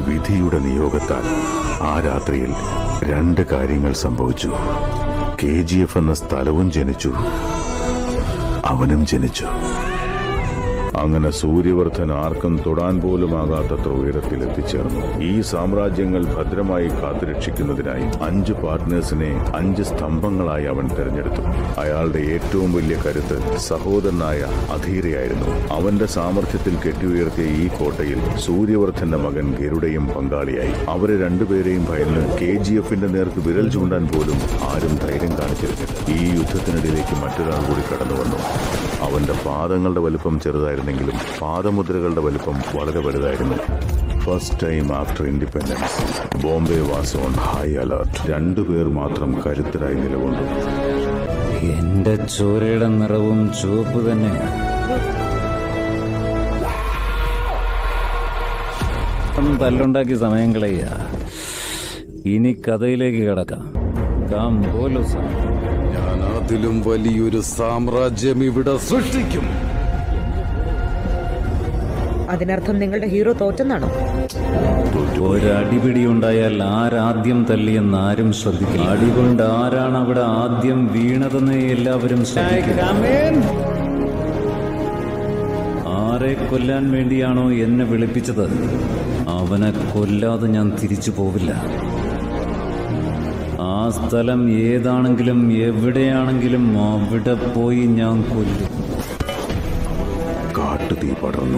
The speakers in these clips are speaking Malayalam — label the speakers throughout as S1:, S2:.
S1: വിധിയുടെ നിയോഗത്താൽ ആ രാത്രിയിൽ രണ്ട് കാര്യങ്ങൾ സംഭവിച്ചു കെ ജി എഫ് എന്ന സ്ഥലവും ജനിച്ചു അവനും ജനിച്ചു അങ്ങനെ സൂര്യവർദ്ധൻ ആർക്കും തൊടാൻ പോലുമാകാത്തത്ര ഉയരത്തിൽ എത്തിച്ചേർന്നു ഈ സാമ്രാജ്യങ്ങൾ ഭദ്രമായി കാത്തുരക്ഷിക്കുന്നതിനായി അഞ്ച് പാർട്ട്നേഴ്സിനെ അഞ്ച് സ്തംഭങ്ങളായി അവൻ തെരഞ്ഞെടുത്തു അയാളുടെ ഏറ്റവും വലിയ കരുത്ത് സഹോദരനായ അധീരയായിരുന്നു അവന്റെ സാമർഥ്യത്തിൽ കെട്ടിയുയർത്തിയ ഈ കോട്ടയിൽ സൂര്യവർദ്ധന്റെ മകൻ ഗരുഡയും പങ്കാളിയായി അവരെ രണ്ടുപേരെയും ഭയന്ന് കെ ജി എഫിന്റെ നേർക്ക് വിരൽ ചൂണ്ടാൻ പോലും ആരും ധൈര്യം കാണിച്ചിരുന്നില്ല ഈ യുദ്ധത്തിനിടയിലേക്ക് മറ്റൊരാൾ കൂടി കടന്നു വന്നു അവന്റെ പാദങ്ങളുടെ വലുപ്പം ചെറുതായിരുന്നെങ്കിലും പാദമുദ്രകളുടെ വലുപ്പം വളരെ വലുതായിരുന്നു first time after independence Bombay was on high alert രണ്ടുപേർ മാത്രം കരുത്തരായി നിലകൊണ്ടു
S2: എന്റെ ചോരയുടെ നിറവും ചുവപ്പ് തന്നെയാണ് തല്ലുണ്ടാക്കി സമയം കളയുക ഇനി കഥയിലേക്ക് കിടക്കാം കാം പോലോ സാർ
S3: ഞാൻ അതിലും വലിയൊരു സാമ്രാജ്യം ഇവിടെ സൃഷ്ടിക്കും
S4: അതിനർത്ഥം നിങ്ങളുടെ ഹീറോ തോറ്റെന്നാണോ
S2: ഒരടിപിടി ഉണ്ടായാൽ ആരാദ്യം തല്ലിയെന്ന് ആരും ശ്രദ്ധിക്കില്ല അടികൊണ്ട് ആരാണ് അവിടെ ആദ്യം വീണതെന്ന് എല്ലാവരും ശ്രദ്ധിക്കും ആരെ കൊല്ലാൻ വേണ്ടിയാണോ എന്നെ വിളിപ്പിച്ചത് അവനെ കൊല്ലാതെ ഞാൻ തിരിച്ചു പോവില്ല ആ സ്ഥലം ഏതാണെങ്കിലും എവിടെയാണെങ്കിലും അവിടെ പോയി ഞാൻ കൊല്ലും
S1: കാട്ടുതീ പടർന്നു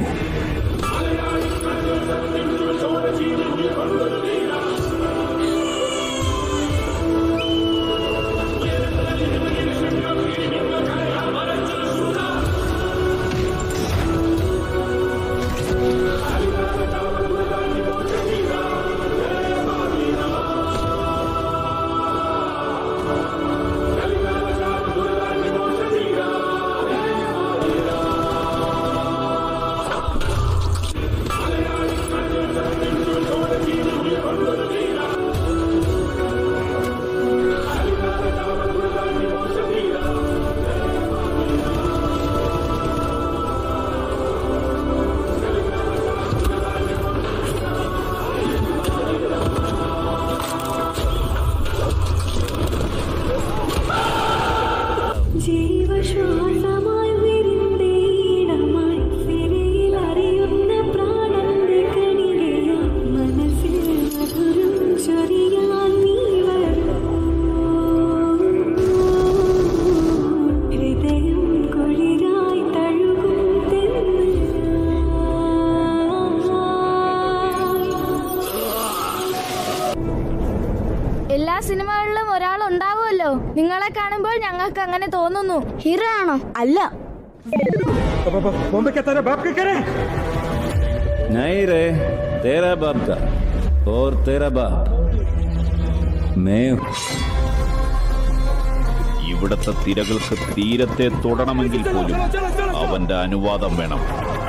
S5: ജീവശ്വാസമായി വിരിന്തേടമായി സിരയിൽ അറിയുന്ന പ്രാണന്റെ കണികയാ മനസ്സിൽ മധുരം ചൊരിയാൻ നീ വരൂ ഹൃദയം കുളിരായി തഴുകും
S6: എല്ലാ സിനിമകളിലും ഒരാൾ ഉണ്ടാവുമല്ലോ നിങ്ങളെ കാണുമ്പോൾ ഞങ്ങൾക്ക് അങ്ങനെ തോന്നുന്നു ഹീറോ ആണോ അല്ല
S2: नहीं रे तेरा बाप का और तेरा बाप मैं हूं।
S7: ഇവിടത്തെ തിരകൾക്ക് തീരത്തെ തൊടണമെങ്കിൽ പോലും അവന്റെ അനുവാദം വേണം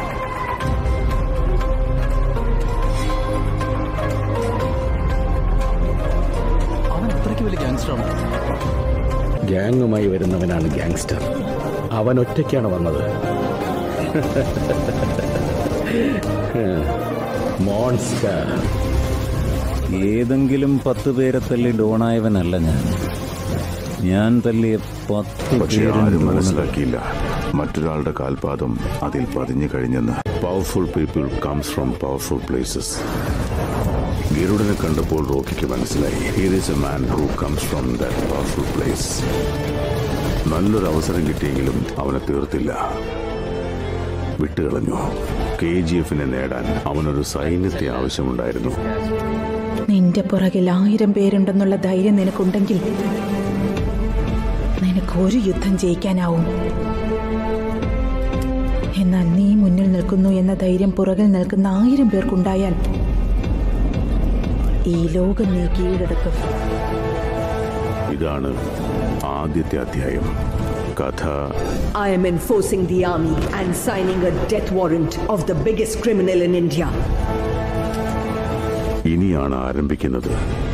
S8: ഗ്യാങ്ങുമായി വരുന്നവനാണ് ഗ്യാങ്സ്റ്റർ അവൻ ഒറ്റയ്ക്കാണ് വന്നത് മോൺസ്റ്റർ
S2: ഏതെങ്കിലും പത്ത് പേരെ തല്ലി ഡോണായവനല്ല ഞാൻ ഞാൻ തല്ലിയ പത്ത്
S1: പക്ഷെ
S2: പേരും
S1: ആരും
S2: ഡോണുകൾ.
S1: മനസ്സിലാക്കിയില്ല മറ്റൊരാളുടെ കാൽപാദം അതിൽ പതിഞ്ഞു കഴിഞ്ഞെന്ന് powerful people comes from powerful places ഗരുഡനെ കണ്ടപ്പോൾ റോക്കിക്ക് മനസ്സിലായി here is a man who comes from that powerful place നല്ലൊരു അവസരം കിട്ടിയെങ്കിലും അവനെ തീർത്തില്ല വിട്ടുകളഞ്ഞു കെ ജി എഫിനെ നേടാൻ അവനൊരു സൈന്യത്തെ ആവശ്യമുണ്ടായിരുന്നു
S9: നിന്റെ പുറകിൽ ആയിരം പേരുണ്ടെന്നുള്ള ധൈര്യം നിനക്കുണ്ടെങ്കിൽ നിനക്ക് ഒരു യുദ്ധം ജയിക്കാനാവും എന്നാൽ നീ മുന്നിൽ നിൽക്കുന്നു എന്ന ധൈര്യം പുറകിൽ നിൽക്കുന്ന ആയിരം പേർക്കുണ്ടായാൽ ഈ ലോകം നീ കീഴടക്കും
S1: ഇതാണ് ആദ്യത്തെ അധ്യായം കഥ
S10: I am enforcing the army and signing a death warrant of the biggest criminal in India.
S1: ഇനിയാണ് ആരംഭിക്കുന്നത്